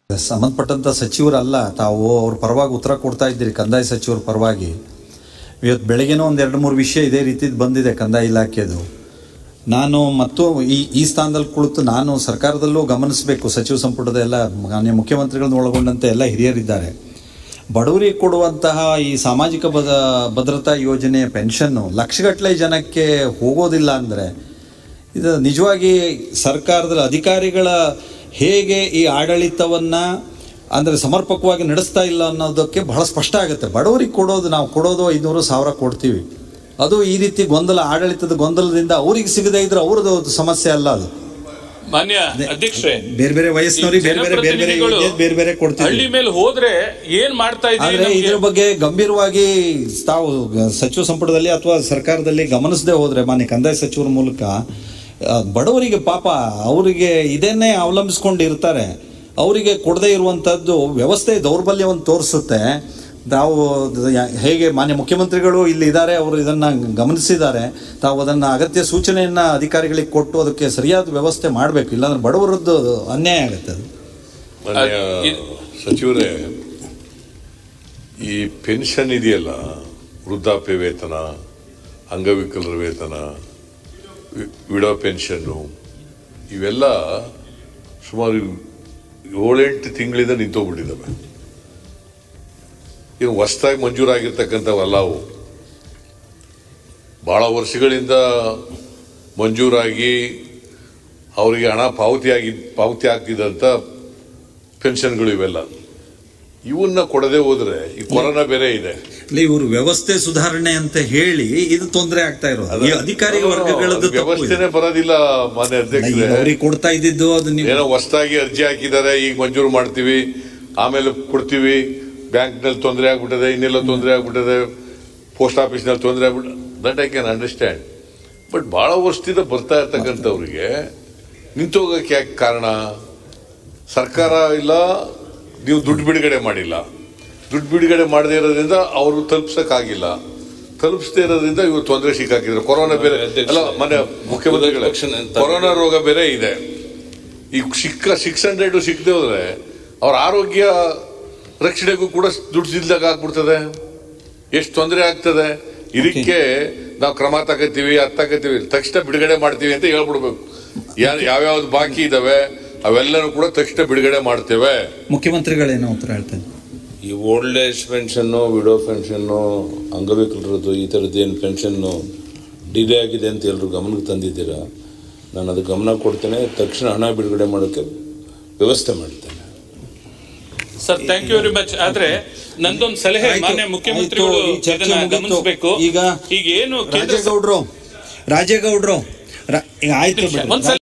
ಸಂಬಂಧಪಟ್ಟಂಥ ಸಚಿವರಲ್ಲ ತಾವು ಅವ್ರ ಪರವಾಗಿ ಉತ್ತರ ಕೊಡ್ತಾ ಇದ್ದೀರಿ ಕಂದಾಯ ಸಚಿವರ ಪರವಾಗಿ ಇವತ್ತು ಬೆಳಗ್ಗೆನೂ ಒಂದು ಎರಡು ಮೂರು ವಿಷಯ ಇದೇ ರೀತಿದು ಬಂದಿದೆ ಕಂದಾಯ ಇಲಾಖೆದು ನಾನು ಮತ್ತು ಈ ಈ ಸ್ಥಾನದಲ್ಲಿ ಕುಳಿತು ನಾನು ಸರ್ಕಾರದಲ್ಲೂ ಗಮನಿಸಬೇಕು ಸಚಿವ ಸಂಪುಟದ ಎಲ್ಲ ಮಾನ್ಯ ಮುಖ್ಯಮಂತ್ರಿಗಳನ್ನ ಒಳಗೊಂಡಂತೆ ಎಲ್ಲ ಹಿರಿಯರಿದ್ದಾರೆ ಬಡವರಿಗೆ ಕೊಡುವಂತಹ ಈ ಸಾಮಾಜಿಕ ಭದ ಭದ್ರತಾ ಯೋಜನೆಯ ಪೆನ್ಷನ್ನು ಲಕ್ಷಗಟ್ಟಲೆ ಜನಕ್ಕೆ ಹೋಗೋದಿಲ್ಲ ಅಂದರೆ ಇದು ನಿಜವಾಗಿ ಸರ್ಕಾರದ ಅಧಿಕಾರಿಗಳ ಹೇಗೆ ಈ ಆಡಳಿತವನ್ನು ಅಂದರೆ ಸಮರ್ಪಕವಾಗಿ ನಡೆಸ್ತಾ ಇಲ್ಲ ಅನ್ನೋದಕ್ಕೆ ಬಹಳ ಸ್ಪಷ್ಟ ಆಗುತ್ತೆ ಬಡವರಿಗೆ ಕೊಡೋದು ನಾವು ಕೊಡೋದು ಐನೂರು ಸಾವಿರ ಕೊಡ್ತೀವಿ ಅದು ಈ ರೀತಿ ಗೊಂದಲ ಆಡಳಿತದ ಗೊಂದಲದಿಂದ ಅವ್ರಿಗೆ ಸಿಗದೇ ಇದ್ರೆ ಅವ್ರದ್ದು ಸಮಸ್ಯೆ ಅಲ್ಲ ಅದು ಮಾನ್ಯ ಅಧ್ಯಕ್ಷರೇ ಬೇರೆ ಬೇರೆ ವಯಸ್ಸಿನವ್ರಿಗೆ ಬೇರೆ ಬೇರೆ ಬೇರೆ ಬೇರೆ ಜನಪ್ರತಿನಿಧಿಗಳು ಯೋಜನೆ ಬೇರೆ ಬೇರೆ ಕೊಡ್ತೀವಿ ಹಳ್ಳಿ ಮೇಲೆ ಹೋದ್ರೆ ಏನ್ ಮಾಡ್ತಾ ಆದ್ರೆ ಇದ್ದೀವಿ ಇದ್ರ ಬಗ್ಗೆ ಗಂಭೀರವಾಗಿ ತಾವು ಸಚಿವ ಸಂಪುಟದಲ್ಲಿ ಅಥವಾ ಸರ್ಕಾರದಲ್ಲಿ ಗಮನಿಸದೆ ಹೋದ್ರೆ ಮಾನ್ಯ ಕಂದಾಯ ಸಚಿವರ ಮೂಲಕ ಆ, ಬಡವರಿಗೆ ಪಾಪ ಅವರಿಗೆ ಇದನ್ನೇ ಅವಲಂಬಿಸ್ಕೊಂಡು ಇರ್ತಾರೆ ಅವರಿಗೆ ಕೊಡದೇ ಇರುವಂಥದ್ದು ವ್ಯವಸ್ಥೆ ದೌರ್ಬಲ್ಯವನ್ನು ತೋರಿಸುತ್ತೆ ತಾವು ಯ- ಹೇಗೆ ಮಾನ್ಯ ಮುಖ್ಯಮಂತ್ರಿಗಳು ಇಲ್ಲಿ ಇದ್ದಾರೆ ಅವರು ಇದನ್ನ ಗಮನಿಸಿದ್ದಾರೆ ತಾವು ಅದನ್ನ ಅಗತ್ಯ ಸೂಚನೆಯನ್ನ ಅಧಿಕಾರಿಗಳಿಗೆ ಕೊಟ್ಟು ಅದಕ್ಕೆ ಸರಿಯಾದ ವ್ಯವಸ್ಥೆ ಮಾಡಬೇಕು ಇಲ್ಲಾಂದ್ರೆ ಬಡವರದ್ದು ಅನ್ಯಾಯ ಆಗುತ್ತೆ ಅದು ಮಾನ್ಯ ಇದ್- ಸಚಿವರೇ ಈ ಪೆನ್ಷನ್ ಇದೆಯಲ್ಲ ವೃದ್ಧಾಪ್ಯ ವೇತನ ಅಂಗವಿಕಲರ ವೇತನ ವಿ- ವಿಡೋ ಪೆನ್ಷನ್ನು ಇವೆಲ್ಲ ಸುಮಾರು ಏಳೆಂಟು ತಿಂಗಳಿಂದ ನಿಂತೋಗ್ಬಿಟ್ಟಿದ್ದಾವೆ ಇವು ಹೊಸದಾಗಿ ಮಂಜೂರಾಗಿರ್ತಕ್ಕಂಥವಲ್ಲ ಅವು ಬಹಳ ವರ್ಷಗಳಿಂದ ಮಂಜೂರಾಗಿ ಅವರಿಗೆ ಹಣ ಪಾವತಿಯಾಗಿ ಪಾವತಿ ಆಗ್ತಿದ್ದಂಥ ಪೆನ್ಷನ್ಗಳು ಇವೆಲ್ಲ ಇವನ್ನ ಕೊಡದೆ ಹೋದ್ರೆ ಈ ಕೊರೋನಾ ಬೇರೆ ಇದೆ ಅಲ್ಲಿ ಇವರು ವ್ಯವಸ್ಥೆ ಸುಧಾರಣೆ ಅಂತ ಹೇಳಿ ಇದು ತೊಂದರೆ ಆಗ್ತಾ ಇರೋದು ಈ ಅಧಿಕಾರಿ ವರ್ಗಗಳದ್ದು ತಪ್ಪು ಇದು. ವ್ಯವಸ್ಥೆನೆ ಬರೋದಿಲ್ಲ ಮಾನ್ಯ ಈಗ ಅಧ್ಯಕ್ಷರೇ ಅವ್ರಿಗೆ ಕೊಡ್ತಾ ಇದ್ದಿದ್ದು ಅದು ನೀವು ಏನೋ ಹೊಸದಾಗಿ ಅರ್ಜಿ ಹಾಕಿದ್ದಾರೆ ಈಗ ಮಂಜೂರು ಮಾಡ್ತೀವಿ ಆಮೇಲೆ ಕೊಡ್ತೀವಿ ಬ್ಯಾಂಕ್ನಲ್ಲಿ ತೊಂದರೆ ಆಗ್ಬಿಟ್ಟದೆ ಇನ್ನೆಲ್ಲ ತೊಂದರೆ ಆಗ್ಬಿಟ್ಟದೆ ಪೋಸ್ಟ್ ಆಫೀಸ್ನಲ್ಲಿ ತೊಂದರೆ ಆಗ್ಬಿಟ್ಟು that I can understand but ಬಹಳ ವರ್ಷದಿಂದ ಬರ್ತಾ ಇರ್ತಕ್ಕಂಥವ್ರಿಗೆ ನಿಂತೋಗಕ್ಕೆ ಯಾಕೆ ಕಾರಣ ಸರ್ಕಾರ ಇಲ್ಲ ನೀವು ದುಡ್ಡು ಬಿಡುಗಡೆ ಮಾಡಿಲ್ಲ ದುಡ್ಡು ಬಿಡುಗಡೆ ಮಾಡದೇ ಇರೋದ್ರಿಂದ ಅವರು ತಲುಪ್ಸಕ್ಕಾಗಿಲ್ಲ ತಲುಪಿಸದೇ ಇರೋದ್ರಿಂದ ಇವರು ತೊಂದರೆ ಸಿಕ್ಕಾಕಿದ್ರು ಕೊರೋನಾ ಬೇರೆ ಅಲ್ಲ ಮನೆ ಮುಖ್ಯಮಂತ್ರಿಗಳೇ ಕೊರೋನಾ ರೋಗ ಬೇರೆ ಇದೆ ಈಗ ಸಿಕ್ಕ ಸಿಕ್ಸ್ ಹಂಡ್ರೆಡ್ ಸಿಕ್ಕದೆ ಹೋದ್ರೆ ಅವ್ರ ಆರೋಗ್ಯ ರಕ್ಷಣೆಗೂ ಕೂಡ ದುಡ್ಡು ಸಿಲ್ದಾಗ ಆಗ್ಬಿಡ್ತದೆ ಎಷ್ಟು ತೊಂದರೆ ಆಗ್ತದೆ ಇದಕ್ಕೆ ನಾವು ಕ್ರಮ ತಗೋತೀವಿ ಅದ್ ತಗೋತೀವಿ ತಕ್ಷಣ ಬಿಡುಗಡೆ ಮಾಡ್ತೀವಿ ಅಂತ ಹೇಳ್ಬಿಡ್ಬೇಕು ಯಾ- ಯಾವ್ಯಾವ್ದು ಬಾಕಿ ಇದಾವೆ ಅವೆಲ್ಲನೂ ಕೂಡ ತಕ್ಷಣ ಬಿಡುಗಡೆ ಮಾಡ್ತೇವೆ ಮುಖ್ಯಮಂತ್ರಿಗಳೇನೋ ಉತ್ತರ ಹೇಳ್ತಾರೆ ಈ ಓಲ್ಡ್ ಏಜ್ ಪೆನ್ಷನ್ನು ವಿಡೋ ಪೆನ್ಷನ್ನು ಅಂಗವಿಕಲರದ್ದು ಈ ಥರದ್ದು ಏನು ಪೆನ್ಷನ್ನು ಡಿಲೇ ಆಗಿದೆ ಅಂತ ಎಲ್ಲರೂ ಗಮನಕ್ಕೆ ತಂದಿದ್ದೀರಾ ನಾನು ಅದು ಗಮನ ಕೊಡ್ತೇನೆ ತಕ್ಷಣ ಹಣ ಬಿಡುಗಡೆ ಮಾಡೋಕ್ಕೆ ವ್ಯವಸ್ಥೆ ಮಾಡ್ತೇನೆ sir thank you very much ಆದ್ರೆ ನಂದೊಂದು ಸಲಹೆ ಆಯ್ತು, ಮಾನ್ಯ ಮುಖ್ಯಮಂತ್ರಿಗಳು ಆಯ್ತು, ಈ ಚರ್ಚೆ ಇದನ್ನ ಮುಗೀತು. ಗಮನಿಸಬೇಕು ಈಗ ಈಗ ಏನು ಕೇಂದ್ರ ರಾಜೇಗೌಡ್ರು ರಾಜೇಗೌಡ್ರು ರಾ- ಈಗ ಆಯ್ತು ಬಿಡ್ರಿ. ಒಂದ್ಸಲ